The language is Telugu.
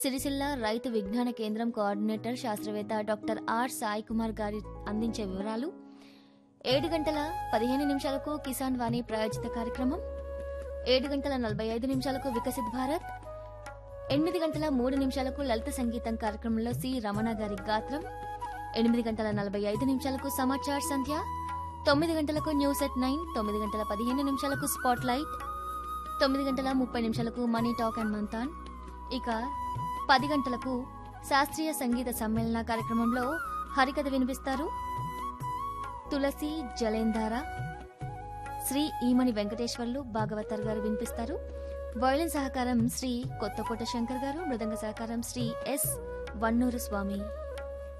సిరిసిల్ల రైతు విజ్ఞాన కేంద్రం కోఆర్డినేటర్ శాస్త్రవేత్త డాక్టర్ ఆర్ సాయి కుమార్ గారి అందించే వివరాలు ఏడు గంటల పదిహేను నిమిషాలకు కిసాన్ వాణి ప్రాయోజిత కార్యక్రమం ఏడు గంటల నలభై ఐదు నిమిషాలకు వికసిత్ భారత్ ఎనిమిది గంటల మూడు నిమిషాలకు లలిత సంగీతం కార్యక్రమంలో సి రమణ గారి గాత్రం ఎనిమిది గంటల నలభై ఐదు నిమిషాలకు సమాచార్ సంధ్య తొమ్మిది గంటలకు న్యూస్ ఎట్ నైన్ తొమ్మిది గంటల పదిహేను నిమిషాలకు స్పాట్ లైట్ తొమ్మిది గంటల ముప్పై నిమిషాలకు మనీ టాక్ అండ్ మంతాన్ ఇక పది గంటలకు శాస్త్రీయ సంగీత సమ్మేళన కార్యక్రమంలో హరికథ వినిపిస్తారు తులసి జలేంధార శ్రీ ఈమణి వెంకటేశ్వర్లు భాగవతర్ గారు వినిపిస్తారు వయలిన్ సహకారం శ్రీ కొత్తకోట శంకర్ గారు మృదంగ సహకారం శ్రీ ఎస్ వన్నూరు స్వామి